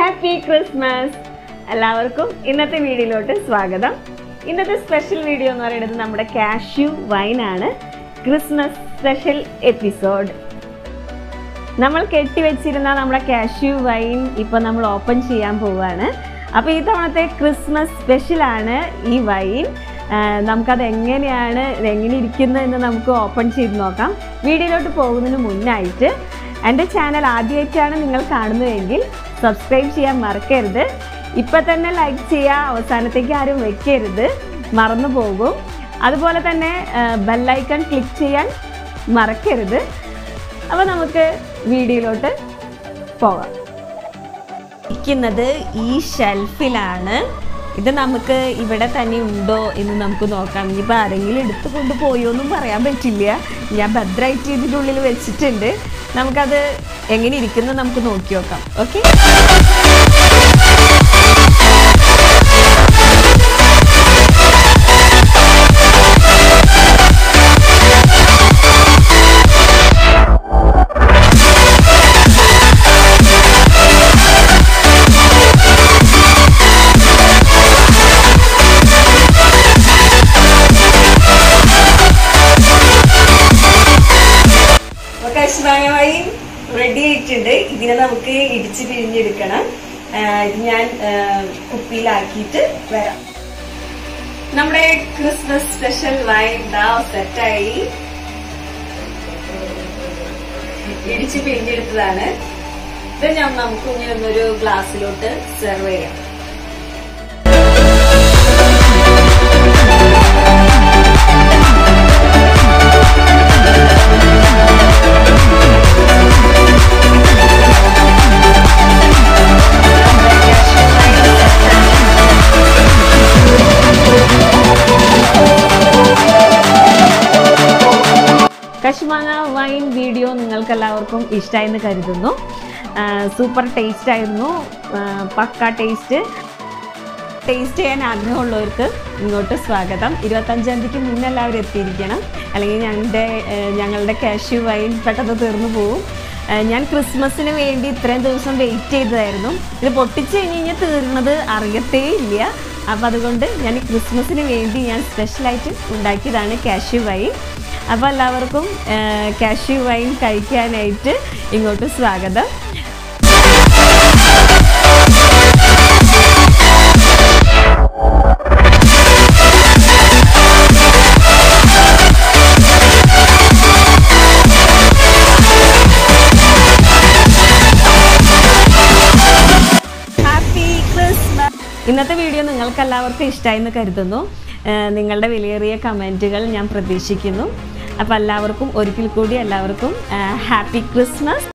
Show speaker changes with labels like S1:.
S1: happy Christmas എല്ലാവർക്കും ഇന്നത്തെ വീഡിയോയിലോട്ട് സ്വാഗതം ഇന്നത്തെ സ്പെഷ്യൽ വീഡിയോ എന്ന് പറയുന്നത് നമ്മുടെ കാഷ്യൂ വൈനാണ് ക്രിസ്മസ് സ്പെഷ്യൽ എപ്പിസോഡ് നമ്മൾ കെട്ടിവെച്ചിരുന്ന നമ്മുടെ കാഷ്യൂ വൈൻ ഇപ്പോൾ നമ്മൾ ഓപ്പൺ ചെയ്യാൻ പോവുകയാണ് അപ്പോൾ ഈ തവണത്തെ ക്രിസ്മസ് സ്പെഷ്യലാണ് ഈ വൈൻ ആ, നമുക്കത് എങ്ങനെയാണ് ഇത് എങ്ങനെ ഇരിക്കുന്നതെന്ന് നമുക്ക് ഓപ്പൺ ചെയ്ത് നോക്കാം വീഡിയോയിലോട്ട് പോകുന്നതിന് മുന്നായിട്ട് എൻ്റെ ചാനൽ ആദ്യമായിട്ടാണ് നിങ്ങൾ കാണുന്നതെങ്കിൽ സബ്സ്ക്രൈബ് ചെയ്യാൻ മറക്കരുത് ഇപ്പം തന്നെ ലൈക്ക് ചെയ്യുക അവസാനത്തേക്ക് ആരും വെക്കരുത് മറന്നു പോകും അതുപോലെ തന്നെ ബെല്ലൈക്കൺ ക്ലിക്ക് ചെയ്യാൻ മറക്കരുത് അപ്പോൾ നമുക്ക് വീഡിയോയിലോട്ട് പോകാം ഇരിക്കുന്നത് ഈ ഷെൽഫിലാണ് ഇത് നമുക്ക് ഇവിടെ തന്നെ ഉണ്ടോ എന്ന് നമുക്ക് നോക്കാം ഇനിയിപ്പോൾ ആരെങ്കിലും എടുത്തു കൊണ്ടുപോയോ എന്നും പറയാൻ പറ്റില്ല ഞാൻ ഭദ്രമായിട്ട് ഇതിൻ്റെ ഉള്ളിൽ വെച്ചിട്ടുണ്ട് നമുക്കത് എങ്ങനെ ഇരിക്കുന്നത് നമുക്ക് നോക്കി നോക്കാം ഓക്കെ കശ്മാനമായി റെഡി ആയിട്ടുണ്ട് ഇതിനെ നമുക്ക് ഇടിച്ച് പിരിഞ്ഞെടുക്കണം ആ, ഇത് ഞാൻ ആ, കുപ്പിയിലാക്കിയിട്ട് വരാം നമ്മുടെ ക്രിസ്മസ് സ്പെഷ്യൽ വൈൻ ദാ സെറ്റായി ഇടിച്ച് പിരിഞ്ഞെടുത്തതാണ് ഇത് ഞാൻ നമുക്ക് ഇനി ഒന്നൊരു ഗ്ലാസ്സിലോട്ട് സെർവ് ചെയ്യാം കശ്മാന വൈൻ വീഡിയോ നിങ്ങൾക്ക് എല്ലാവർക്കും ഇഷ്ടമായെന്ന് കരുതുന്നു സൂപ്പർ ടേസ്റ്റ് ആയിരുന്നു ആ, പക്ക ടേസ്റ്റ് ടേസ്റ്റ് ചെയ്യാൻ ആഗ്രഹമുള്ളവർക്ക് ഇങ്ങോട്ട് സ്വാഗതം ഇരുപത്തഞ്ചാം തീയതിക്ക് മുന്നേ എല്ലാവരും എത്തിയിരിക്കണം അല്ലെങ്കിൽ ഞങ്ങളുടെ ആ, ഞങ്ങളുടെ കാഷ്യൂ വൈൻ പെട്ടെന്ന് തീർന്നു പോകും ആ, ഞാൻ ക്രിസ്മസിന് വേണ്ടി ഇത്രയും ദിവസം വെയിറ്റ് ചെയ്തതായിരുന്നു ഇത് പൊട്ടിച്ച് കഴിഞ്ഞ് കഴിഞ്ഞാൽ തീർന്നത് അറിയത്തേ ഇല്ല അപ്പോൾ അതുകൊണ്ട് ഞാൻ ഈ ക്രിസ്മസിന് വേണ്ടി ഞാൻ സ്പെഷ്യലായിട്ട് ഉണ്ടാക്കിയതാണ് കാഷ്യൂ വൈൻ അപ്പോൾ എല്ലാവർക്കും കാഷ്യൂ വൈൻ കഴിക്കാനായിട്ട് ഇങ്ങോട്ട് സ്വാഗതം ഹാപ്പി ക്രിസ്മസ് ഇന്നത്തെ വീഡിയോ നിങ്ങൾക്ക് എല്ലാവർക്കും ഇഷ്ടമായെന്ന് കരുതുന്നു ഏഹ് നിങ്ങളുടെ വിലയേറിയ കമൻറ്റുകൾ ഞാൻ പ്രതീക്ഷിക്കുന്നു അപ്പോൾ എല്ലാവർക്കും ഒരിക്കൽ കൂടി എല്ലാവർക്കും ഹാപ്പി ക്രിസ്മസ്